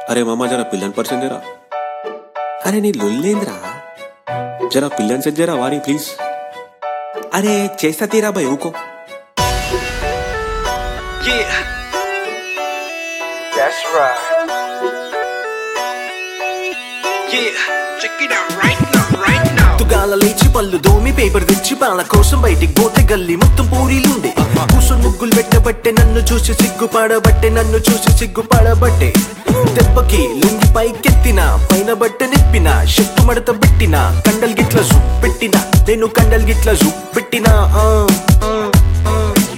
అరే మామ జర పిల్లని పరిచయం జరా అరే నీ లొల్లేంద్రా జరా పిల్లని సెట్ జరా వారి ప్లీజ్ అరే చేస్తా తీరా భయ్ ఊకో Yeah, That's right. yeah, check it out right now, right now. తుగాల లేచి పళ్ళు దోమి పేపర్ తెచ్చి పాల కోసం బయటికి పోతే గల్లి మొత్తం పూరీలుండే కూసుని ముగ్గులు పెట్టబట్టే నన్ను చూసి సిగ్గుపడబట్టే నన్ను చూసి సిగ్గుపడబట్టే దెబ్బకి లుంగి పైకెత్తిన పైన బట్ట నిప్పిన షట్టు మడత పెట్టిన కండల్ గిట్ల జూ పెట్టిన నేను కండల్ గిట్ల జూ పెట్టిన ఆ, ఆ, ఆ.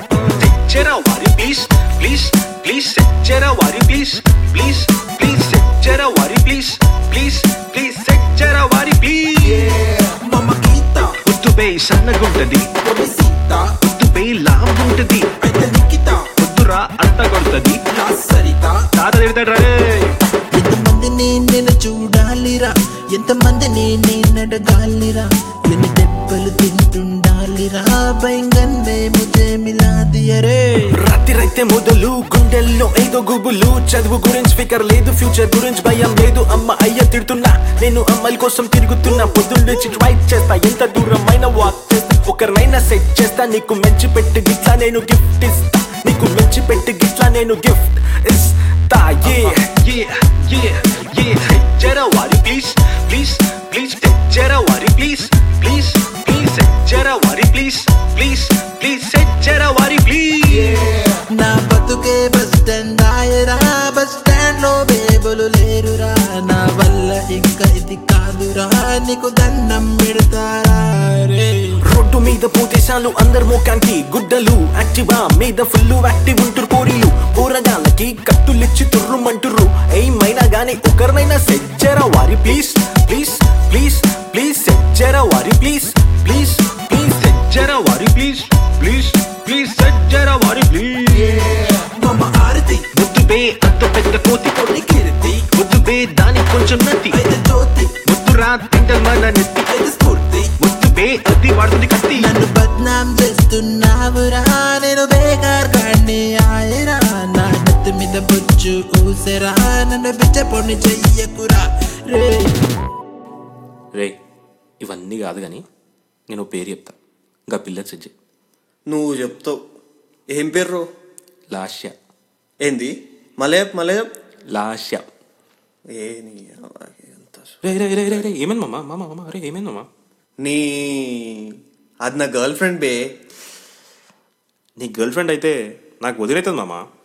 Jera wari please, please, please, Jera wari please, please, please, Jera wari please, please, please, Jera wari please. Mamakita, ముద్దు బే సన్నగుంటది Pobrecita, ముద్దు బే లాంగుంటది అయితే Nikita, ముద్దురా అంత కొడుతుంది la Sarita. తాత తిడతాడు రే ఎంతమందిని నేను చూడాలిరా ఎంతమందిని నేను అడగాలిరా ఎన్ని దెబ్బలు తింటుండాలిరా భయంగానే ముజే మిలా దియరే రాత్రిరైతే మొదలు గుండెల్లో ఏదో గుబులు చదువు గురించి ఫికర్ లేదు ఫ్యూచర్ గురించి భయం లేదు అమ్మ అయ్య తిడుతున్నా నేను అమ్మాయిల కోసం తిరుగుతున్నా పొద్దున్న నుంచి ట్రై చేస్తా ఎంత దూరమైన వాక్ చేస్తా ఒకరినైనా సెట్ చేస్తా నీకు మంచి పెట్టి గిట్లా నేను గిఫ్ట్ ఇస్తా నీకు మంచి పెట్టి గిట్లా నేను గిఫ్ట్ ఇస్తా yeah Yeah, yeah, yeah. Jera wari please, please, please, Jera wari please, please, please, Jera wari please, please, please, Jera wari please. నా బతుకే బస్ స్టాండ్ ఆయరా బస్ స్టాండ్ లో బేబులు లేరురా నా వల్ల ఇంకా ఇది కాదురా నీకు దండం పెడతారా రే రోడ్డు మీద పోతే చాలు అందరు మోకానికి గుడ్డలు యాక్టివా మీద ఫుల్ యాక్టివ్ ఉంటురు కోరీలు కూరగాళ్ళకి కట్టులిచ్చి తుర్రుమంటుర్రు ఏమైనా గానీ ఒకరినైనా సెజ్జరా వారి ప్లీజ్ ప్లీజ్ ప్లీజ్ ప్లీజ్ సెజ్జరా వారి please please please Jera wari please, please, please, Jera wari please. Mama Arti, ముద్దు బే అంత పెద్ద కోతి Poli Kirti, ముద్దు బే దాని కొంచెం నత్తి అయితే Jyoti, ముద్దు రా తింటల్ మన నెత్తి అయితే Spurti. ముద్దు బే అది వాడుతుంది కత్తి నన్ను బద్నాం చేస్తున్నావురా నేను బేగార్ కాడిని ఆయరా నా నెత్తి మీద బొచ్చు ఊసరా నన్ను బిచ్చ పొన్ని చెయ్యకురా రే రే ఇవన్నీ కాదు కానీ నేను ఓ పేరు చెప్తా ఇంకా పిల్లని సెట్ చేయి నువ్వు చెప్తావు ఏం పేర్రు లాస్య ఏంది మలే మలే లాస్య ఏ నీ అలాగే ఎంత సు- రే రే రే రే రే ఏమైంది మామ మామ మామ అరే ఏమైంది మామ నీ అది నా గర్ల్ ఫ్రెండ్ బే నీ గర్ల్ ఫ్రెండ్ అయితే నాకు వదిలేతుంది మామ